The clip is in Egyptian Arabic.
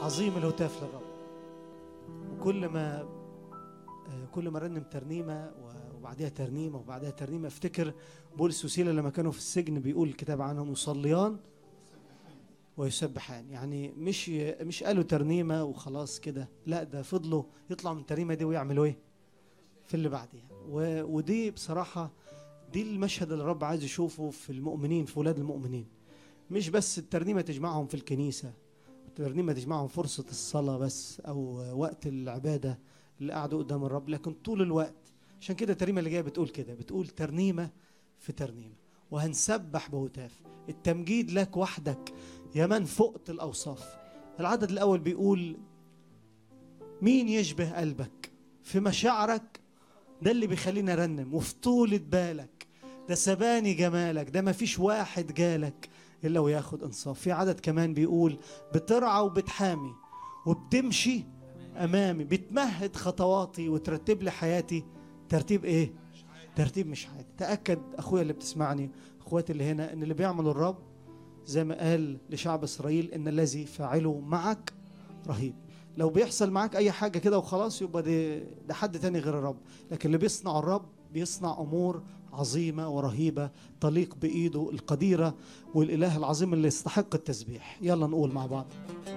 عظيم الهتاف للرب وكل ما آه، كل ما رنم ترنيمه و- وبعدها ترنيمه وبعدها ترنيمه افتكر بولس وسيله لما كانوا في السجن بيقول الكتاب عنهم يصليان ويسبحان يعني مش مش قالوا ترنيمه وخلاص كده لا ده فضلوا يطلعوا من الترنيمه دي ويعملوا ايه في اللي بعديها و- ودي بصراحه دي المشهد اللي الرب عايز يشوفه في المؤمنين في ولاد المؤمنين مش بس الترنيمه تجمعهم في الكنيسه الترنيمه تجمعهم فرصه الصلاه بس او وقت العباده اللي قعدوا قدام الرب لكن طول الوقت عشان كده الترنيمه اللي جايه بتقول كده بتقول ترنيمه في ترنيمه وهنسبح بهتاف التمجيد لك وحدك يا من فقت الاوصاف العدد الاول بيقول مين يشبه قلبك في مشاعرك ده اللي بيخلينا نرنم وفي طولة بالك ده سباني جمالك ده مفيش واحد جالك الا وياخد انصاف في عدد كمان بيقول بترعى وبتحامي وبتمشي امامي بتمهد خطواتي وترتب لي حياتي ترتيب ايه ترتيب مش عادي تاكد اخويا اللي بتسمعني اخواتي اللي هنا ان اللي بيعمل الرب زي ما قال لشعب اسرائيل ان الذي فاعله معك رهيب لو بيحصل معاك اي حاجه كده وخلاص يبقى ده, ده حد تاني غير الرب لكن اللي بيصنع الرب بيصنع امور عظيمه ورهيبه تليق بايده القديره والاله العظيم اللي يستحق التسبيح يلا نقول مع بعض